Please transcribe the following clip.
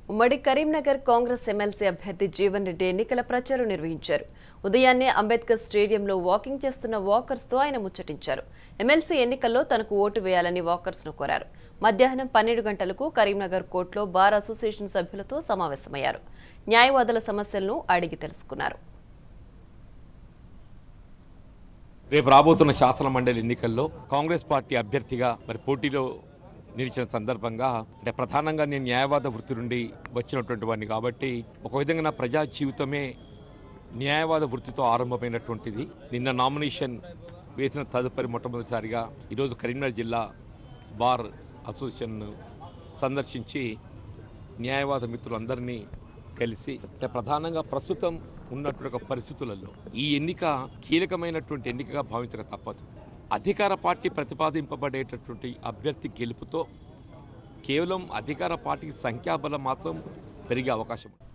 ఉమ్మడి కరీంనగర్ కాంగ్రెస్ ఎమ్మెల్సీ అభ్యర్థి జీవన్ రెడ్డి ఎన్నికల ప్రచారం నిర్వహించారు ఉదయాన్నే అంబేద్కర్ స్టేడియంలో వాకింగ్ చేస్తున్న వాకర్స్ తో ఆయన ముచ్చటించారు ఎమ్మెల్సీ ఎన్నికల్లో తనకు ఓటు వేయాలని వాకర్స్ ను కోరారు మధ్యాహ్నం పన్నెండు గంటలకు కరీంనగర్ కోర్టులో బార్ అసోసియేషన్ సభ్యులతో సమావేశమయ్యారు న్యాయవాదుల సమస్యలను అడిగి తెలుసుకున్నారు రేపు రాబోతున్న శాసన మండలి ఎన్నికల్లో కాంగ్రెస్ పార్టీ అభ్యర్థిగా మరి పోటీలో నిలిచిన సందర్భంగా అంటే ప్రధానంగా నేను న్యాయవాద వృత్తి నుండి వచ్చినటువంటి వాడిని కాబట్టి ఒక విధంగా నా ప్రజా జీవితమే న్యాయవాద వృత్తితో ఆరంభమైనటువంటిది నిన్న నామినేషన్ వేసిన తదుపరి మొట్టమొదటిసారిగా ఈరోజు కరీంనగర్ జిల్లా బార్ అసోసియేషన్ సందర్శించి న్యాయవాద మిత్రులందరినీ కలిసి అంటే ప్రధానంగా ప్రస్తుతం ఉన్నటువంటి ఒక పరిస్థితులలో ఈ ఎన్నిక కీలకమైనటువంటి ఎన్నికగా భావించక తప్పదు అధికార పార్టీ ప్రతిపాదింపబడేటటువంటి అభ్యర్థి గెలుపుతో కేవలం అధికార పార్టీకి సంఖ్యాబలం మాత్రం పెరిగే అవకాశం ఉంది.